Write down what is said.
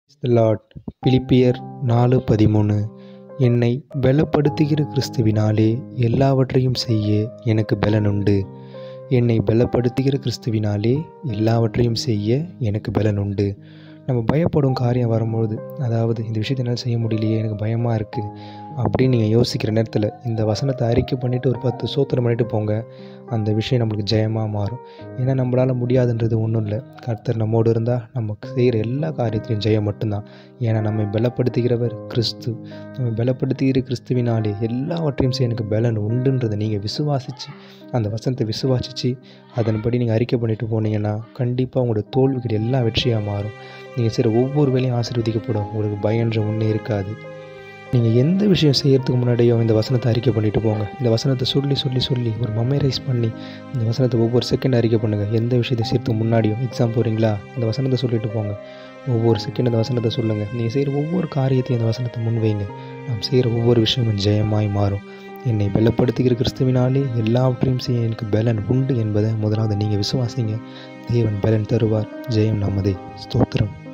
Lord பிலிப்பியர் நாலு பதிமூணு என்னை பலப்படுத்துகிற கிறிஸ்துவினாலே எல்லாவற்றையும் செய்ய எனக்கு பலனுண்டு என்னை பலப்படுத்துகிற கிறிஸ்துவினாலே எல்லாவற்றையும் செய்ய எனக்கு பலனுண்டு நம்ம பயப்படும் காரியம் வரும்பொழுது அதாவது இந்த விஷயத்தை என்னால் செய்ய முடியலையே எனக்கு பயமாக இருக்குது அப்படின்னு நீங்கள் யோசிக்கிற நேரத்தில் இந்த வசனத்தை அறிக்கை பண்ணிவிட்டு ஒரு பத்து சோத்திரம் பண்ணிட்டு போங்க அந்த விஷயம் நம்மளுக்கு ஜெயமாக மாறும் ஏன்னா நம்மளால் முடியாதுன்றது ஒன்றும் இல்லை கர்த்தர் நம்மோடு இருந்தால் நமக்கு செய்கிற எல்லா காரியத்திலையும் ஜெயம் மட்டும்தான் ஏன்னா நம்மை பலப்படுத்துகிறவர் கிறிஸ்து நம்ம பலப்படுத்துகிற கிறிஸ்துவினாலே எல்லாவற்றையும் செய்ய எனக்கு பலன் உண்டுன்றதை நீங்கள் விசுவாசித்து அந்த வசனத்தை விசுவாசித்து அதன்படி நீங்கள் அறிக்கை பண்ணிட்டு போனீங்கன்னா கண்டிப்பாக உங்களோட தோல்விகள் எல்லாம் வெற்றியாக மாறும் நீங்கள் செய்கிற ஒவ்வொரு வேலையும் ஆசீர்வதிக்கப்படும் உங்களுக்கு பயன்ற ஒன்றே இருக்காது நீங்கள் எந்த விஷயம் செய்கிறதுக்கு முன்னாடியோ இந்த வசனத்தை அறிக்கை பண்ணிட்டு போங்க இந்த வசனத்தை சொல்லி சொல்லி சொல்லி ஒரு மெமரைஸ் பண்ணி இந்த வசனத்தை ஒவ்வொரு செகண்ட் அறிக்கை பண்ணுங்கள் எந்த விஷயத்தை செய்கிறதுக்கு முன்னாடியோ எக்ஸாம் போகிறீங்களா இந்த வசனத்தை சொல்லிட்டு போங்க ஒவ்வொரு செகண்ட் இந்த வசனத்தை சொல்லுங்கள் நீங்கள் செய்கிற ஒவ்வொரு காரியத்தையும் இந்த வசனத்தை முன்வைங்க நாம் செய்கிற ஒவ்வொரு விஷயமும் ஜெயமாய் மாறும் என்னை பலப்படுத்துகிற கிறிஸ்துவினாலே எல்லாவற்றையும் செய்ய எனக்கு பலன் உண்டு என்பதை முதலாவது நீங்கள் விசுவாசிங்க தேவன் பலன் தருவார் ஜெயம் நம்மதே ஸ்தோத்திரம்